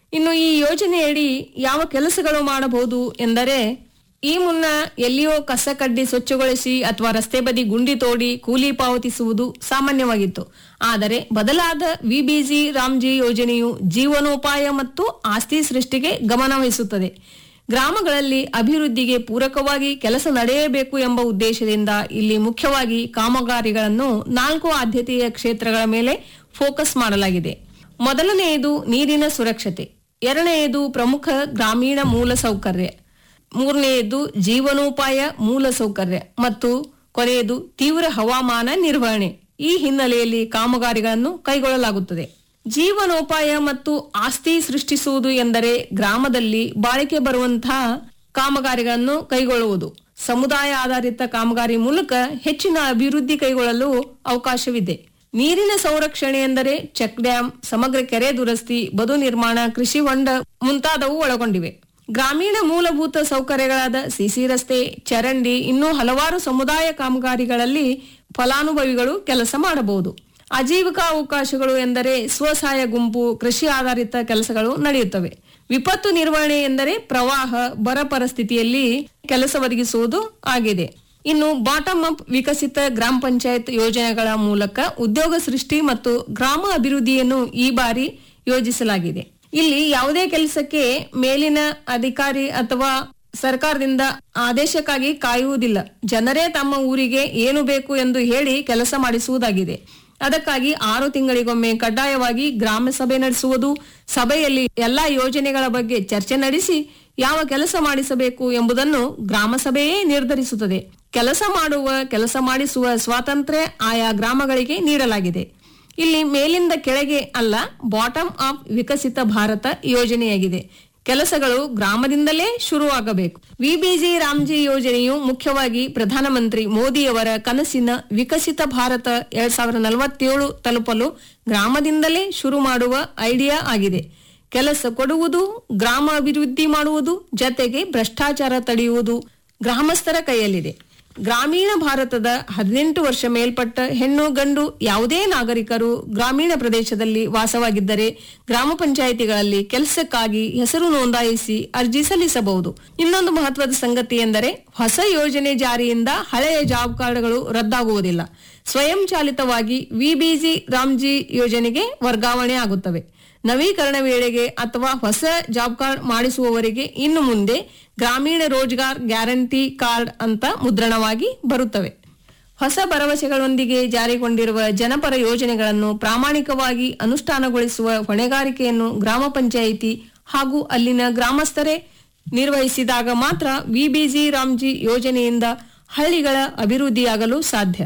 ಇನ್ನು ಈ ಯೋಜನೆಯಡಿ ಯಾವ ಕೆಲಸಗಳು ಮಾಡಬಹುದು ಎಂದರೆ ಈ ಮುನ್ನ ಎಲ್ಲಿಯೋ ಕಸ ಕಡ್ಡಿ ಸ್ವಚ್ಛಗೊಳಿಸಿ ಅಥವಾ ರಸ್ತೆ ಬದಿ ಗುಂಡಿ ತೋಡಿ ಕೂಲಿ ಪಾವತಿಸುವುದು ಸಾಮಾನ್ಯವಾಗಿತ್ತು ಆದರೆ ಬದಲಾದ ವಿಬಿಜಿ ರಾಮ್ಜಿ ಯೋಜನೆಯು ಜೀವನೋಪಾಯ ಮತ್ತು ಆಸ್ತಿ ಸೃಷ್ಟಿಗೆ ಗಮನ ವಹಿಸುತ್ತದೆ ಗ್ರಾಮಗಳಲ್ಲಿ ಅಭಿವೃದ್ಧಿಗೆ ಪೂರಕವಾಗಿ ಕೆಲಸ ನಡೆಯಬೇಕು ಎಂಬ ಉದ್ದೇಶದಿಂದ ಇಲ್ಲಿ ಮುಖ್ಯವಾಗಿ ಕಾಮಗಾರಿಗಳನ್ನು ನಾಲ್ಕು ಆದ್ಯತೆಯ ಕ್ಷೇತ್ರಗಳ ಮೇಲೆ ಫೋಕಸ್ ಮಾಡಲಾಗಿದೆ ಮೊದಲನೆಯದು ನೀರಿನ ಸುರಕ್ಷತೆ ಎರಡನೆಯದು ಪ್ರಮುಖ ಗ್ರಾಮೀಣ ಮೂಲಸೌಕರ್ಯ ಮೂರನೆಯದು ಜೀವನೋಪಾಯ ಮೂಲಸೌಕರ್ಯ ಮತ್ತು ಕೊನೆಯದು ತೀವ್ರ ಹವಾಮಾನ ನಿರ್ವಹಣೆ ಈ ಹಿನ್ನೆಲೆಯಲ್ಲಿ ಕಾಮಗಾರಿಗಳನ್ನು ಕೈಗೊಳ್ಳಲಾಗುತ್ತದೆ ಜೀವನೋಪಾಯ ಮತ್ತು ಆಸ್ತಿ ಸೃಷ್ಟಿಸುವುದು ಎಂದರೆ ಗ್ರಾಮದಲ್ಲಿ ಬಾಳಿಕೆ ಬರುವಂತಹ ಕಾಮಗಾರಿಗಳನ್ನು ಕೈಗೊಳ್ಳುವುದು ಸಮುದಾಯ ಆಧಾರಿತ ಕಾಮಗಾರಿ ಮೂಲಕ ಹೆಚ್ಚಿನ ಅಭಿವೃದ್ಧಿ ಕೈಗೊಳ್ಳಲು ಅವಕಾಶವಿದೆ ನೀರಿನ ಸಂರಕ್ಷಣೆ ಎಂದರೆ ಚೆಕ್ ಡ್ಯಾಂ ಸಮಗ್ರ ಕೆರೆ ದುರಸ್ತಿ ಬದು ನಿರ್ಮಾಣ ಕೃಷಿ ಹೊಂಡ ಮುಂತಾದವು ಒಳಗೊಂಡಿವೆ ಗ್ರಾಮೀಣ ಮೂಲಭೂತ ಸೌಕರ್ಯಗಳಾದ ಸಿಸಿ ರಸ್ತೆ ಚರಂಡಿ ಇನ್ನೂ ಹಲವಾರು ಸಮುದಾಯ ಕಾಮಗಾರಿಗಳಲ್ಲಿ ಫಲಾನುಭವಿಗಳು ಕೆಲಸ ಮಾಡಬಹುದು ಆಜೀವಿಕಾ ಅವಕಾಶಗಳು ಎಂದರೆ ಸ್ವಸಹಾಯ ಗುಂಪು ಕೃಷಿ ಆಧಾರಿತ ಕೆಲಸಗಳು ನಡೆಯುತ್ತವೆ ವಿಪತ್ತು ನಿರ್ವಹಣೆ ಎಂದರೆ ಪ್ರವಾಹ ಬರ ಪರಿಸ್ಥಿತಿಯಲ್ಲಿ ಕೆಲಸ ಒದಗಿಸುವುದು ಆಗಿದೆ ಇನ್ನು ಬಾಟಮ್ ಅಪ್ ವಿಕಸಿತ ಗ್ರಾಮ ಪಂಚಾಯತ್ ಯೋಜನೆಗಳ ಮೂಲಕ ಉದ್ಯೋಗ ಸೃಷ್ಟಿ ಮತ್ತು ಗ್ರಾಮ ಅಭಿವೃದ್ಧಿಯನ್ನು ಈ ಬಾರಿ ಯೋಜಿಸಲಾಗಿದೆ ಇಲ್ಲಿ ಯಾವುದೇ ಕೆಲಸಕ್ಕೆ ಮೇಲಿನ ಅಧಿಕಾರಿ ಅಥವಾ ಸರ್ಕಾರದಿಂದ ಆದೇಶಕ್ಕಾಗಿ ಕಾಯುವುದಿಲ್ಲ ಜನರೇ ತಮ್ಮ ಊರಿಗೆ ಏನು ಬೇಕು ಎಂದು ಹೇಳಿ ಕೆಲಸ ಮಾಡಿಸುವುದಾಗಿದೆ ಅದಕ್ಕಾಗಿ ಆರು ತಿಂಗಳಿಗೊಮ್ಮೆ ಕಡ್ಡಾಯವಾಗಿ ಗ್ರಾಮ ಸಭೆ ನಡೆಸುವುದು ಸಭೆಯಲ್ಲಿ ಎಲ್ಲಾ ಯೋಜನೆಗಳ ಬಗ್ಗೆ ಚರ್ಚೆ ನಡೆಸಿ ಯಾವ ಕೆಲಸ ಮಾಡಿಸಬೇಕು ಎಂಬುದನ್ನು ಗ್ರಾಮ ಸಭೆಯೇ ನಿರ್ಧರಿಸುತ್ತದೆ ಕೆಲಸ ಮಾಡುವ ಕೆಲಸ ಮಾಡಿಸುವ ಸ್ವಾತಂತ್ರ್ಯ ಆಯಾ ಗ್ರಾಮಗಳಿಗೆ ನೀಡಲಾಗಿದೆ ಇಲ್ಲಿ ಮೇಲಿಂದ ಕೆಳಗೆ ಅಲ್ಲ ಬಾಟಮ್ ಅಪ್ ವಿಕಸಿತ ಭಾರತ ಯೋಜನೆಯಾಗಿದೆ ಕೆಲಸಗಳು ಗ್ರಾಮದಿಂದಲೇ ಶುರುವಾಗಬೇಕು ವಿಬಿಜಿ ರಾಮ್ಜಿ ಯೋಜನೆಯು ಮುಖ್ಯವಾಗಿ ಪ್ರಧಾನಮಂತ್ರಿ ಮೋದಿಯವರ ಕನಸಿನ ವಿಕಸಿತ ಭಾರತ ಎರಡ್ ಸಾವಿರದ ನಲವತ್ತೇಳು ತಲುಪಲು ಗ್ರಾಮದಿಂದಲೇ ಶುರು ಮಾಡುವ ಐಡಿಯಾ ಆಗಿದೆ ಕೆಲಸ ಕೊಡುವುದು ಗ್ರಾಮ ಅಭಿವೃದ್ಧಿ ಮಾಡುವುದು ಜತೆಗೆ ಭ್ರಷ್ಟಾಚಾರ ತಡೆಯುವುದು ಗ್ರಾಮಸ್ಥರ ಕೈಯಲ್ಲಿದೆ ಗ್ರಾಮೀಣ ಭಾರತದ ಹದಿನೆಂಟು ವರ್ಷ ಮೇಲ್ಪಟ್ಟ ಹೆಣ್ಣು ಗಂಡು ಯಾವುದೇ ನಾಗರಿಕರು ಗ್ರಾಮೀಣ ಪ್ರದೇಶದಲ್ಲಿ ವಾಸವಾಗಿದ್ದರೆ ಗ್ರಾಮ ಪಂಚಾಯಿತಿಗಳಲ್ಲಿ ಕೆಲಸಕ್ಕಾಗಿ ಹೆಸರು ನೋಂದಾಯಿಸಿ ಅರ್ಜಿ ಸಲ್ಲಿಸಬಹುದು ಇನ್ನೊಂದು ಮಹತ್ವದ ಸಂಗತಿ ಎಂದರೆ ಹೊಸ ಯೋಜನೆ ಜಾರಿಯಿಂದ ಹಳೆಯ ಜಾಬ್ ಕಾರ್ಡ್ಗಳು ರದ್ದಾಗುವುದಿಲ್ಲ ಸ್ವಯಂ ಚಾಲಿತವಾಗಿ ವಿಬಿಜಿ ರಾಮ್ಜಿ ಯೋಜನೆಗೆ ವರ್ಗಾವಣೆ ಆಗುತ್ತವೆ ನವೀಕರಣ ವೇಳೆಗೆ ಅಥವಾ ಹೊಸ ಜಾಬ್ ಕಾರ್ಡ್ ಮಾಡಿಸುವವರಿಗೆ ಇನ್ನು ಮುಂದೆ ಗ್ರಾಮೀಣ ರೋಜ್ಗಾರ್ ಗ್ಯಾರಂಟಿ ಕಾರ್ಡ್ ಅಂತ ಮುದ್ರಣವಾಗಿ ಬರುತ್ತವೆ ಹೊಸ ಭರವಸೆಗಳೊಂದಿಗೆ ಜಾರಿಗೊಂಡಿರುವ ಜನಪರ ಯೋಜನೆಗಳನ್ನು ಪ್ರಾಮಾಣಿಕವಾಗಿ ಅನುಷ್ಠಾನಗೊಳಿಸುವ ಹೊಣೆಗಾರಿಕೆಯನ್ನು ಗ್ರಾಮ ಪಂಚಾಯಿತಿ ಹಾಗೂ ಅಲ್ಲಿನ ಗ್ರಾಮಸ್ಥರೇ ನಿರ್ವಹಿಸಿದಾಗ ಮಾತ್ರ ವಿಬಿಜಿ ರಾಮ್ಜಿ ಯೋಜನೆಯಿಂದ ಹಳ್ಳಿಗಳ ಅಭಿವೃದ್ಧಿಯಾಗಲು ಸಾಧ್ಯ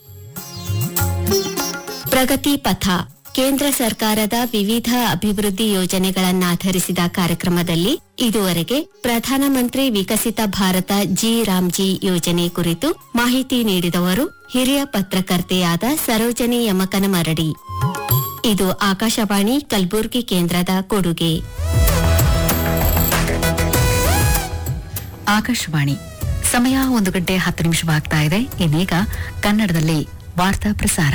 ಪ್ರಗತಿ ಪಥ ಕೇಂದ್ರ ಸರ್ಕಾರದ ವಿವಿಧ ಅಭಿವೃದ್ಧಿ ಯೋಜನೆಗಳನ್ನಾಧರಿಸಿದ ಕಾರ್ಯಕ್ರಮದಲ್ಲಿ ಇದುವರೆಗೆ ಪ್ರಧಾನಮಂತ್ರಿ ವಿಕಸಿತ ಭಾರತ ಜಿ ರಾಮ್ಜಿ ಯೋಜನೆ ಕುರಿತು ಮಾಹಿತಿ ನೀಡಿದವರು ಹಿರಿಯ ಪತ್ರಕರ್ತೆಯಾದ ಸರೋಜನಿ ಯಮಕನಮರಡಿ ಇದು ಆಕಾಶವಾಣಿ ಕಲಬುರಗಿ ಕೇಂದ್ರದ ಕೊಡುಗೆ ಆಕಾಶವಾಣಿ ಸಮಯ ಒಂದು ಗಂಟೆ ಹತ್ತು ನಿಮಿಷವಾಗ್ತಾ ಇದೆ ಇನ್ನೀಗ ಕನ್ನಡದಲ್ಲಿ ವಾರ್ತಾ ಪ್ರಸಾರ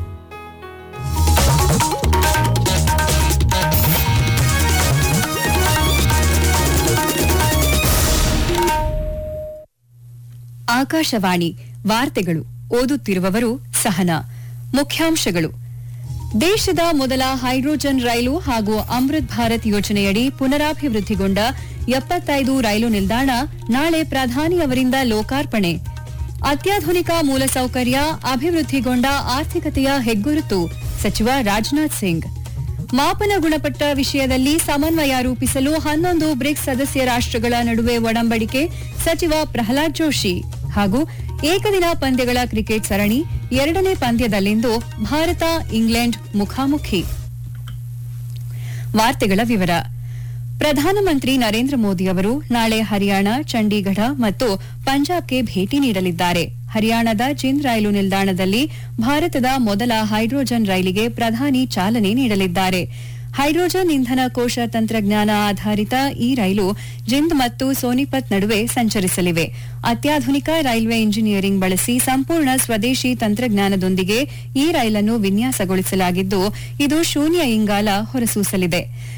ಆಕಾಶವಾಣಿ ವಾರ್ತೆಗಳು ಓದುತ್ತಿರುವವರು ಸಹನಾ ಮುಖ್ಯಾಂಶಗಳು ದೇಶದ ಮೊದಲ ಹೈಡ್ರೋಜನ್ ರೈಲು ಹಾಗೂ ಅಮೃತ್ ಭಾರತ್ ಯೋಜನೆಯಡಿ ಪುನರಾಭಿವೃದ್ಧಿಗೊಂಡ ಎಪ್ಪತ್ತೈದು ರೈಲು ನಿಲ್ದಾಣ ನಾಳೆ ಪ್ರಧಾನಿ ಅವರಿಂದ ಲೋಕಾರ್ಪಣೆ ಅತ್ಯಾಧುನಿಕ ಮೂಲಸೌಕರ್ಯ ಅಭಿವೃದ್ಧಿಗೊಂಡ ಆರ್ಥಿಕತೆಯ ಹೆಗ್ಗುರುತು ಸಚಿವ ರಾಜನಾಥ್ ಸಿಂಗ್ ಮಾಪನ ಗುಣಪಟ್ಟ ವಿಷಯದಲ್ಲಿ ಸಮನ್ವಯ ರೂಪಿಸಲು ಹನ್ನೊಂದು ಬ್ರಿಕ್ಸ್ ಸದಸ್ಯ ರಾಷ್ಟ್ರಗಳ ನಡುವೆ ಒಡಂಬಡಿಕೆ ಸಚಿವ ಪ್ರಹ್ಲಾದ್ ಜೋಶಿ ಹಾಗೂ ಏಕದಿನ ಪಂದ್ಯಗಳ ಕ್ರಿಕೆಟ್ ಸರಣಿ ಎರಡನೇ ಪಂದ್ಯದಲ್ಲಿಂದು ಭಾರತ ಇಂಗ್ಲೆಂಡ್ ಮುಖಾಮುಖಿ ವಾರ್ತೆಗಳ ವಿವರ ಪ್ರಧಾನಮಂತ್ರಿ ನರೇಂದ್ರ ಮೋದಿ ಅವರು ನಾಳೆ ಹರಿಯಾಣ ಚಂಡೀಗಢ ಮತ್ತು ಪಂಜಾಬ್ಗೆ ಭೇಟಿ ನೀಡಲಿದ್ದಾರೆ ಹರಿಯಾಣದ ಜಿಂದ್ ರೈಲು ನಿಲ್ದಾಣದಲ್ಲಿ ಭಾರತದ ಮೊದಲ ಹೈಡ್ರೋಜನ್ ರೈಲಿಗೆ ಪ್ರಧಾನಿ ಚಾಲನೆ ನೀಡಲಿದ್ದಾರೆ ಹೈಡ್ರೋಜನ್ ಇಂಧನ ಕೋಶ ತಂತ್ರಜ್ಞಾನ ಆಧಾರಿತ ಈ ರೈಲು ಜಿಂದ್ ಮತ್ತು ಸೋನಿಪತ್ ನಡುವೆ ಸಂಚರಿಸಲಿವೆ ಅತ್ಯಾಧುನಿಕ ರೈಲ್ವೆ ಇಂಜಿನಿಯರಿಂಗ್ ಬಳಸಿ ಸಂಪೂರ್ಣ ಸ್ವದೇಶಿ ತಂತ್ರಜ್ಞಾನದೊಂದಿಗೆ ಈ ರೈಲನ್ನು ವಿನ್ಯಾಸಗೊಳಿಸಲಾಗಿದ್ದು ಇದು ಶೂನ್ಯ ಇಂಗಾಲ ಹೊರಸೂಸಲಿದೆ